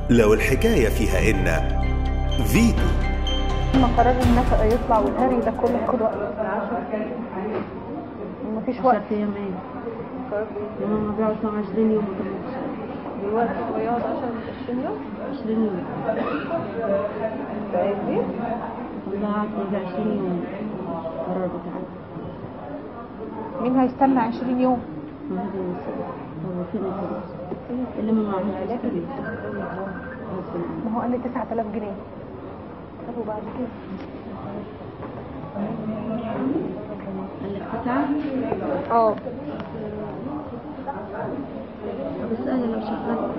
لو الحكاية فيها إن فيتو لما قرار النفقة يطلع والهري ده كله هياخد وقت مفيش وقت عشرة أيام إيه؟ لما بيقعد 20 يوم دلوقتي هو يقعد 10 20 يوم 20 يوم فاهمني؟ والله قعد يجي 20 يوم القرار بتاعه مين هيستنى 20 يوم؟ ما هذا يصير هو فين الفلوس اللي ما معهوش فلوس ما هو قال لي 9000 جنيه طب وبعد كده قال لك تسعة اه بس أنا لو شغلت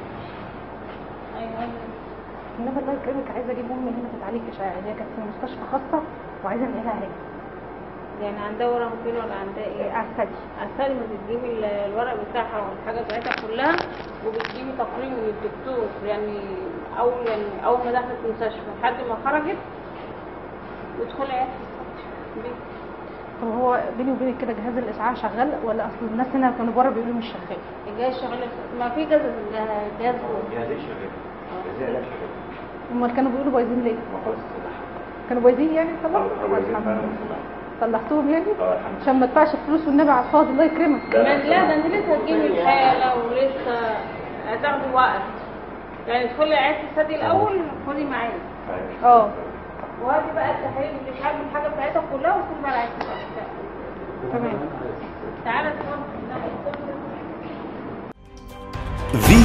انما الله يكرمك عايزه اجيب امي هنا تتعالج اشعاعي هي كانت في مستشفى خاصه وعايزه انقلها هنا يعني عندها ورق فين ولا عندها ايه؟ على الثدي عسالي ما تجيبي ال- الورق بتاعها والحاجة بتاعتها كلها وبتجيبي تقرير من الدكتور يعني أول يعني أول ما دخلت المستشفى لحد ما خرجت وتدخلي عيادة الصبح. طب هو بيني وبينك كده جهاز الاشعاع شغال ولا اصل الناس هنا كانوا بره بيقولوا مش شغال الجهاز شغال ما في جهاز جهاز جهازين شغال جهازين علاج شغال امال كانوا بيقولوا بايظين ليه؟ ما خلاص صلح كانوا بايظين يعني طبعا اه بايظين فعلا صلح صلحتوهم يعني اه الحمد لله عشان ما ادفعش فلوس والنبي على الفاضي الله يكرمك ما لا ده انت لسه هتجيبي الحالة ولسه هتاخدي وقت يعني ادخلي عيادة الثدي الأول خدي معايا اه وهاتي بقى التحاليل اللي مش عارفة الحاجة بتاعتها كلها وادخلي بقى عيادة الصبح تمام تعالى اتفضل فيتو